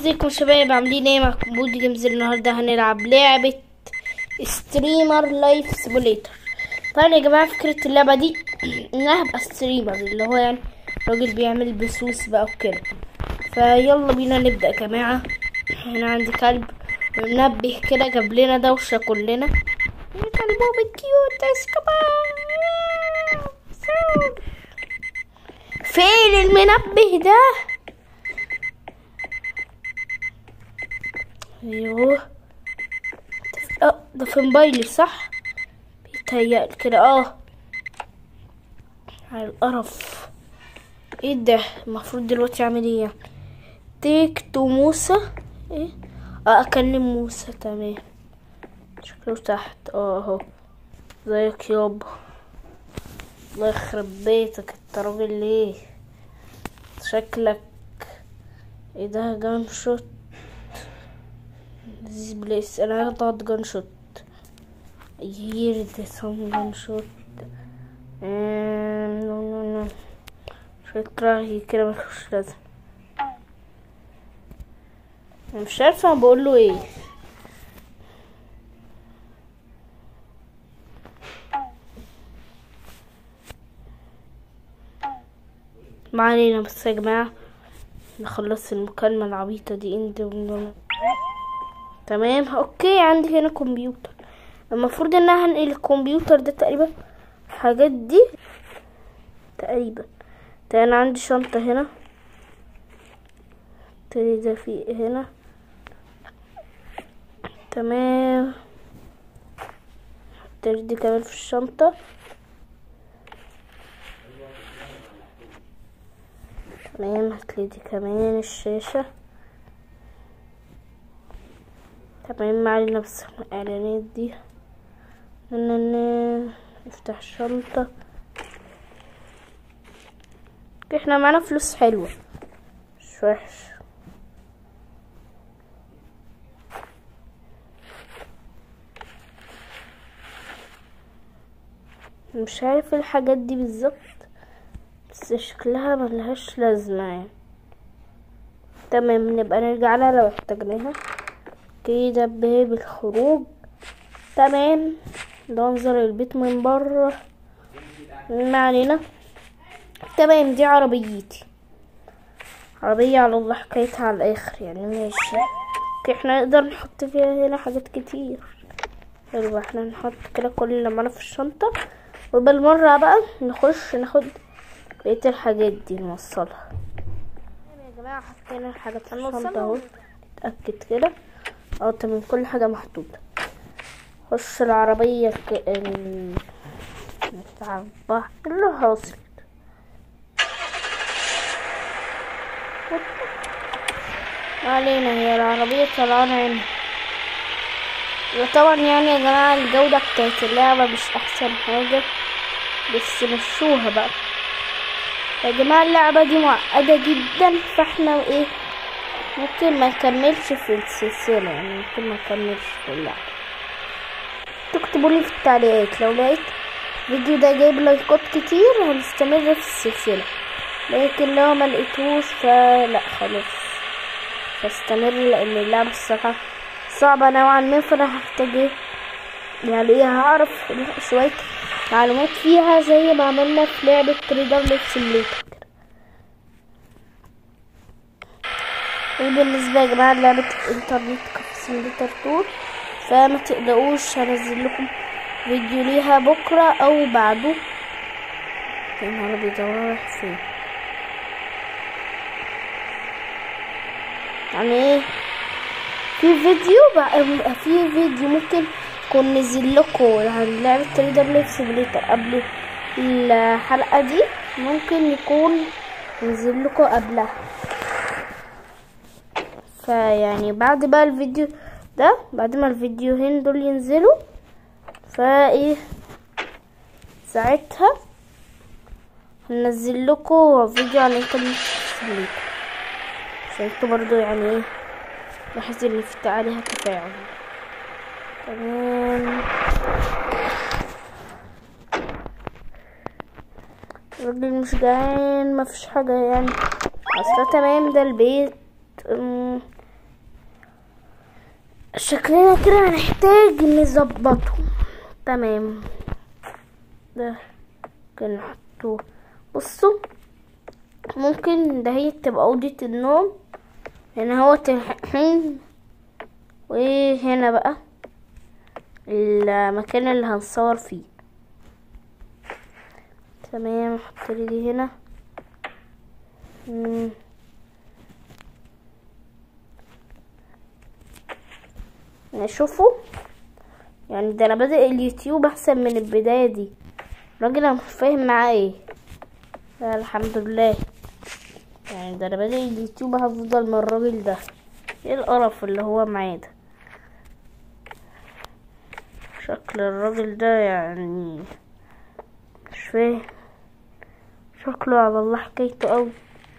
ازيكم شباب عاملين ايه معكم بود جيمز النهارده هنلعب لعبة ستريمر لايف سيموليتر طبعا يا جماعة فكرة اللعبة دي انها ابقى ستريمر اللي هو يعني راجل بيعمل بثوث بقى وكده فيلا بينا نبدأ يا جماعة هنا عندي كلب منبه كده جاب لنا دوشة كلنا كلبه بالكيوت اسكبار فين المنبه ده ايوه اه ده في موبايلي صح بيتهيألي كده اه على القرف ايه ده المفروض دلوقتي اعمل ايه يعني تيك تو موسى ايه اه اكلم موسى تمام شكله تحت اه اهو ازيك يابا الله يخرب بيتك انت راجل ليه شكلك ايه ده جان شوت This place انا هضغط جان شوت Here the some gun shot um, no no no فكرة هي كده ملوش لازم أنا مش عارفة انا بقول له ايه ما علينا بس يا جماعة نخلص المكالمة العبيطة دي اند تمام اوكي عندي هنا كمبيوتر المفروض ان انا هنقل الكمبيوتر ده تقريبا الحاجات دي تقريبا ده انا عندي شنطة هنا تاني ده في هنا تمام التاني دي كمان في الشنطة تمام هتلاقي دي كمان الشاشة تمام ما علينا بس الاعلانات دي نن- نفتح الشنطة احنا معانا فلوس حلوة مش وحش مش عارف ايه الحاجات دي بالظبط بس شكلها ملهاش لازمة يعني تمام نبقى نرجع لها لو احتاجناها كده باب الخروج تمام ده منظر البيت من بره ما علينا تمام دي عربيتي عربية على الله حكايتها على الآخر يعني ماشي اوكي احنا نقدر نحط فيها هنا حاجات كتير حلو احنا نحط كده كل اللي معانا في الشنطة وبالمرة بقى نخش ناخد بقية الحاجات دي نوصلها يا جماعة حطينا الحاجات في الشنطة اهو نتأكد كده اه تمام كل حاجة محطوطة خش العربية ك... ال... بتاع البحر كله حاصل ما علينا هي العربية طلعنا هنا وطبعا يعني يا جماعة الجودة بتاعت اللعبة مش أحسن حاجة بس مشوها بقى يا جماعة اللعبة دي معقدة جدا فاحنا ايه ممكن ما نكملش في السلسلة يعني ممكن ما نكملش في اللعبة تكتبوا لي في التعليقات لو لقيت الفيديو ده جايب لايكات كتير هنستمر في السلسلة لكن لو ما لقيتوش فلا خلاص هستمر لان اللعبة الصراحة صعبة نوعا ما فانا هحتاج ايه يعني ايه هعرف شوية معلومات فيها زي ما عملنا في لعبة تريدر ليف سيميليتر وبالنسبة يا جماعة لعبة انترنت كافي سيميليتر تور فما تقلقوش هنزل لكم فيديو ليها بكرة او بعده يا نهار ابيض هو رايح فين يعني ايه في فيديو بقى في فيديو ممكن يكون نزل لكم عن لعبة تريدر ليف سيميليتر قبل الحلقة دي ممكن يكون نزل لكم قبلها فيعني بعد بقى الفيديو ده بعد ما الفيديوهين دول ينزلوا فايه ساعتها هنزل لكم فيديو عن انترنت سيميليتر عشان انتوا برضو يعني ايه بحس ان في عليها تفاعل تمام الراجل مش جعان مفيش حاجة يعني اصلا تمام ده البيت أم، شكلنا كده هنحتاج نظبطه تمام ده كان نحطه بصوا ممكن ده هي تبقى أوضة النوم هنا هو الحين وهنا بقى المكان اللي هنصور فيه تمام احط لي دي هنا مم. شوفوا يعني ده انا بادئ اليوتيوب احسن من البدايه دي الراجل انا مش فاهم معاه ايه لا الحمد لله يعني ده انا بادئ اليوتيوب هفضل من الراجل ده ايه القرف اللي هو معاه ده شكل الراجل ده يعني مش فاهم شكله على الله حكايته قوي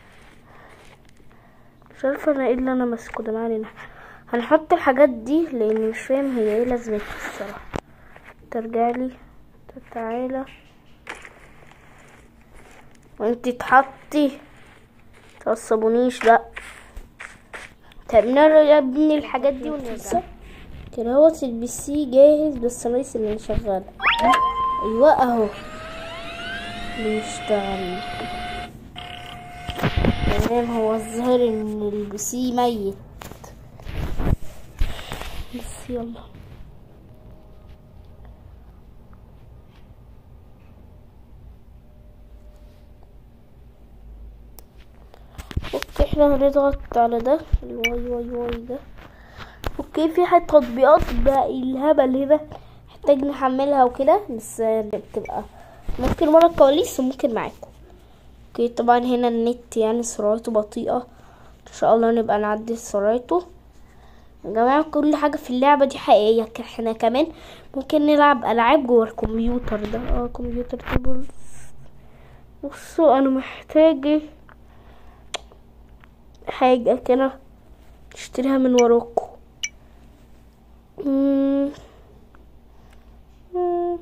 مش عارفه انا ايه اللي انا ماسكه ده ما علينا هنحط الحاجات دي لاني مش فاهم هي ايه لازمتها الصراحه ترجعلي تعالى وانتي تحطي تعصبونيش لا طب نرى يا ابني الحاجات دي ونرجع كده هو تلبسيه جاهز بس ناقص اللي شغال ايوه اهو بيشتغل تمام هو الظاهر ان البسيه ميت بس يلا اوكي احنا هنضغط على ده الواي واي واي ده اوكي في حاجة تطبيقات بقى الهبل هنا محتاج نحملها وكده بس بتبقى ممكن ورا الكواليس وممكن معاكم اوكي طبعا هنا النت يعني سرعته بطيئة ان شاء الله نبقى نعدي سرعته يا جماعة كل حاجة في اللعبة دي حقيقية احنا كمان ممكن نلعب ألعاب جوه الكمبيوتر ده اه كمبيوتر تيبل بصوا أنا محتاجة حاجة كده اشتريها من وراكم مم. مم.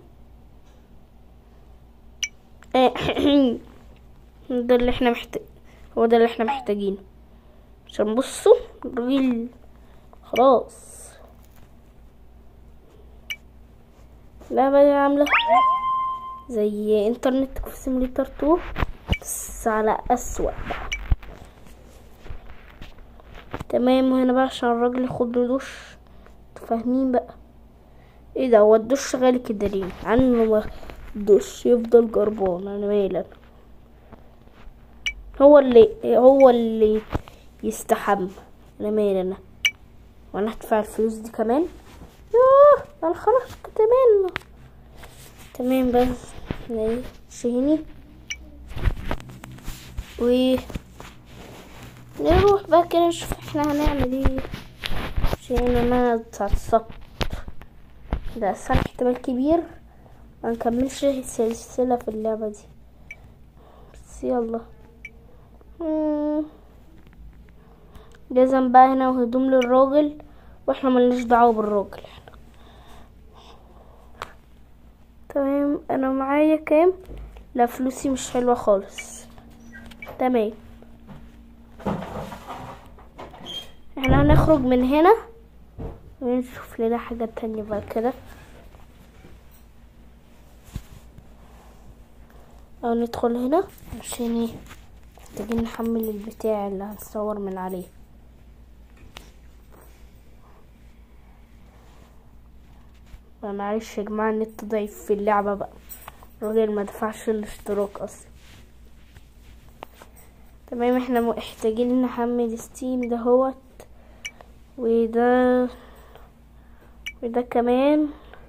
ده اللي احنا محتاج هو ده اللي احنا محتاجينه عشان بصوا الراجل خلاص اللعبة دي عاملة زي انترنت في سيموليتر 2 بس على أسوأ بقى تمام وهنا بقى عشان الراجل ياخد له دش فاهمين بقى ايه ده هو الدش غالي كده ليه عنه الدش يفضل جربان انا مالي هو اللي هو اللي يستحمى انا مالي انا وانا هدفع الفلوس دي كمان يوه انا خلاص كنت منه تمام بس ايه شيني و نروح بقى كده نشوف احنا هنعمل ايه عشان انا اتعصبت ده اصلا احتمال كبير ما نكملش السلسلة في اللعبة دي بس يلا مم. لازم بقى هنا وهدوم للراجل واحنا ملناش دعوة بالراجل تمام انا معايا كام لا فلوسي مش حلوة خالص تمام احنا هنخرج من هنا ونشوف لنا حاجة تانية بقى كده او ندخل هنا عشان ايه محتاجين نحمل البتاع اللي هنصور من عليه معلش يا جماعة النت ضعيف في اللعبة بقى الراجل ما دفعش الاشتراك اصلا تمام احنا محتاجين نحمل ستيم دهوت وده وده كمان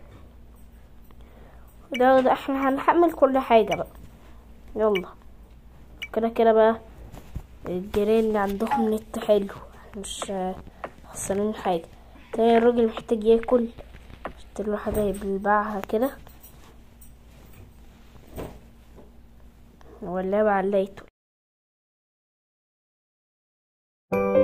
وده وده احنا هنحمل كل حاجة بقى يلا كده كده بقى الجيران اللي عندهم نت حلو مش خسرانين حاجة تاني الراجل محتاج ياكل اشتري له حاجة يبلعها كده ولا بعليته